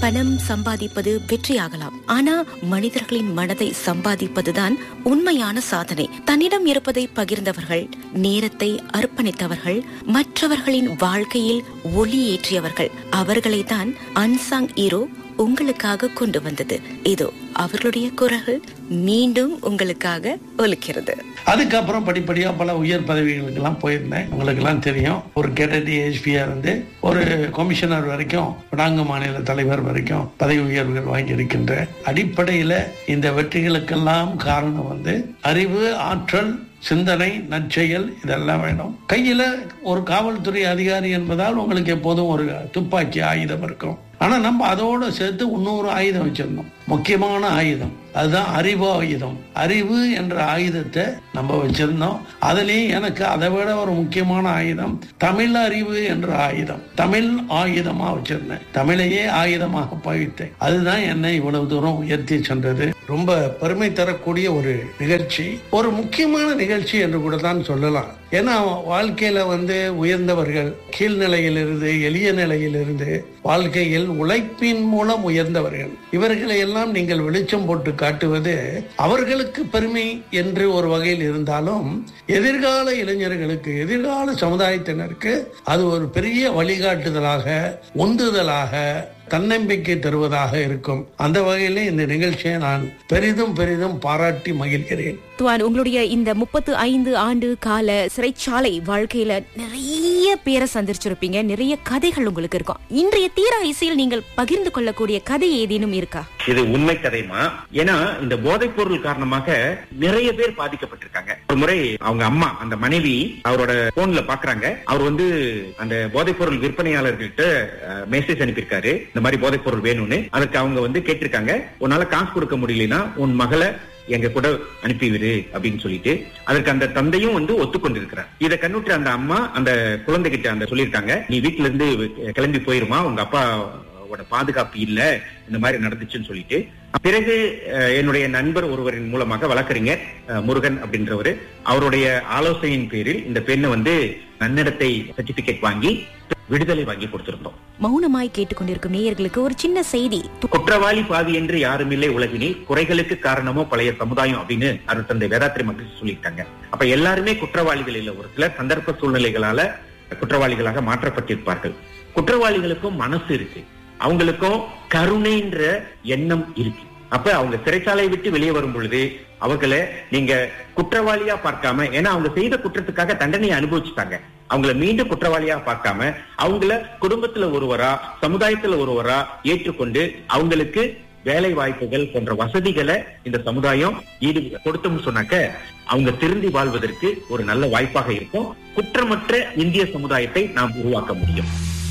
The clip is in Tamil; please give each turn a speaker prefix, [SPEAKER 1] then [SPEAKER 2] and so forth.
[SPEAKER 1] பணம் சம்பாதிப்பது வெற்றியாகலாம் ஆனா மனிதர்களின் மனதை சம்பாதிப்பதுதான் உண்மையான சாதனை தன்னிடம் இருப்பதை பகிர்ந்தவர்கள் நேரத்தை அர்ப்பணித்தவர்கள் மற்றவர்களின் வாழ்க்கையில் ஒளியேற்றியவர்கள் அவர்களை தான் அன்சாங் ஹீரோ உங்களுக்காக கொண்டு வந்தது இதோ அவர்களுடைய குரல் மீண்டும் உங்களுக்காக ஒலிக்கிறது
[SPEAKER 2] அதுக்கப்புறம் படிப்படியா பல உயர் பதவிகளுக்கெல்லாம் போயிருந்தேன் உங்களுக்கெல்லாம் தெரியும் ஒரு கேட்டடி எஸ்பியா இருந்து ஒரு கமிஷனர் வரைக்கும் பினாங்கு மாநில தலைவர் வரைக்கும் பதவி உயர்வுகள் வாங்கியிருக்கின்ற அடிப்படையில இந்த வெற்றிகளுக்கெல்லாம் காரணம் வந்து அறிவு ஆற்றல் சிந்தனை நற்செயல் இதெல்லாம் வேணும் கையில ஒரு காவல்துறை அதிகாரி என்பதால் உங்களுக்கு எப்போதும் ஒரு துப்பாக்கி ஆயுதம் இருக்கும் ஆனா நம்ம அதோட சேர்த்து இன்னொரு ஆயுதம் வச்சிருந்தோம் முக்கியமான ஆயுதம் அதுதான் அறிவு ஆயுதம் அறிவு என்ற ஆயுதத்தை நம்ம வச்சிருந்தோம் அதுலயும் எனக்கு அதை விட ஒரு முக்கியமான ஆயுதம் தமிழ் அறிவு என்ற ஆயுதம் தமிழ் ஆயுதமா வச்சிருந்தேன் தமிழையே ஆயுதமாக பாவித்தேன் அதுதான் என்னை இவ்வளவு தூரம் உயர்த்தி சென்றது ரொம்ப பெருமை தரக்கூடிய ஒரு நிகழ்ச்சி ஒரு முக்கியமான நிகழ்ச்சி என்று கூட தான் சொல்லலாம் ஏன்னா வாழ்க்கையில வந்து உயர்ந்தவர்கள் கீழ்நிலையிலிருந்து எளிய நிலையிலிருந்து வாழ்க்கையில் உழைப்பின் மூலம் உயர்ந்தவர்கள் இவர்களை எல்லாம் நீங்கள் வெளிச்சம் போட்டு காட்டுவது அவர்களுக்கு பெருமை என்று ஒரு வகையில் இருந்தாலும் எதிர்கால இளைஞர்களுக்கு எதிர்கால சமுதாயத்தினருக்கு அது ஒரு பெரிய வழிகாட்டுதலாக உந்துதலாக தன்னம்பிக்கை தருவதாக இருக்கும் அந்த வகையில இந்த நிகழ்ச்சியை நான் பெரிதும் பெரிதும் பாராட்டி மகிழ்கிறேன்
[SPEAKER 1] துவான் உங்களுடைய இந்த முப்பத்து ஐந்து ஆண்டு கால சிறைச்சாலை வாழ்க்கையில நிறைய பேரை சந்திச்சிருப்பீங்க நிறைய கதைகள் உங்களுக்கு இருக்கும் இன்றைய தீரா இசையில் நீங்கள் பகிர்ந்து கொள்ளக்கூடிய கதை ஏதேனும் இருக்கா
[SPEAKER 3] இது உண்மை கதைமா ஏன்னா இந்த போதைப் பொருள் காரணமாக நிறைய பேர் பாதிக்கப்பட்டிருக்காங்க ஒரு முறை அவங்க அம்மா அந்த மனைவி அவரோட போன்ல பாக்குறாங்க அவர் வந்து அந்த போதைப் பொருள் விற்பனையாளர்கள்ட்ட மெசேஜ் அனுப்பியிருக்காரு இந்த மாதிரி போதைப் பொருள் வேணும்னு அதுக்கு அவங்க வந்து கேட்டிருக்காங்க உன்னால காசு கொடுக்க முடியலன்னா உன் மகளை எங்க கூட அனுப்பிவிடு அப்படின்னு சொல்லிட்டு அதற்கு அந்த தந்தையும் வந்து ஒத்துக்கொண்டிருக்கிறார் இதை கண்ணுற்ற அந்த அம்மா அந்த குழந்தைகிட்ட அந்த சொல்லியிருக்காங்க நீ வீட்டுல இருந்து கிளம்பி போயிருமா உங்க அப்பா அவரோட பாதுகாப்பு இல்ல இந்த மாதிரி நடந்துச்சுன்னு சொல்லிட்டு பிறகு என்னுடைய நண்பர் ஒருவரின் மூலமாக வழக்கறிஞர் முருகன் அப்படின்றவரு அவருடைய ஆலோசனையின் பேரில் இந்த பெண்ணை வந்து நன்னடத்தை சர்டிபிகேட் வாங்கி விடுதலை வாங்கி கொடுத்திருந்தோம்
[SPEAKER 1] மௌனமாய் கேட்டுக்கொண்டிருக்கும் நேயர்களுக்கு ஒரு சின்ன செய்தி
[SPEAKER 3] குற்றவாளி பாவி என்று யாரும் இல்லை உலகினில் குறைகளுக்கு காரணமோ பழைய சமுதாயம் அப்படின்னு அருத்தந்தை வேதாத்திரி மகிழ்ச்சி சொல்லிட்டாங்க அப்ப எல்லாருமே குற்றவாளிகள் இல்ல ஒரு சிலர் சந்தர்ப்ப சூழ்நிலைகளால குற்றவாளிகளாக மாற்றப்பட்டிருப்பார்கள் குற்றவாளிகளுக்கும் மனசு இருக்கு அவங்களுக்கும் கருணைன்ற எண்ணம் இருக்கு அப்ப அவங்க சிறைச்சாலையை விட்டு வெளியே வரும் பொழுது அவங்கள நீங்க குற்றவாளியா பார்க்காம ஏன்னா அவங்க செய்த குற்றத்துக்காக தண்டனையை அனுபவிச்சுட்டாங்க அவங்கள மீண்டும் குற்றவாளியா பார்க்காம அவங்கள குடும்பத்துல ஒருவரா சமுதாயத்துல ஒருவரா ஏற்றுக்கொண்டு அவங்களுக்கு வேலை வாய்ப்புகள் போன்ற வசதிகளை இந்த சமுதாயம் ஈடு கொடுத்தோம்னு சொன்னாக்க அவங்க திருந்தி வாழ்வதற்கு ஒரு நல்ல வாய்ப்பாக இருக்கும் குற்றமற்ற இந்திய சமுதாயத்தை நாம் உருவாக்க முடியும்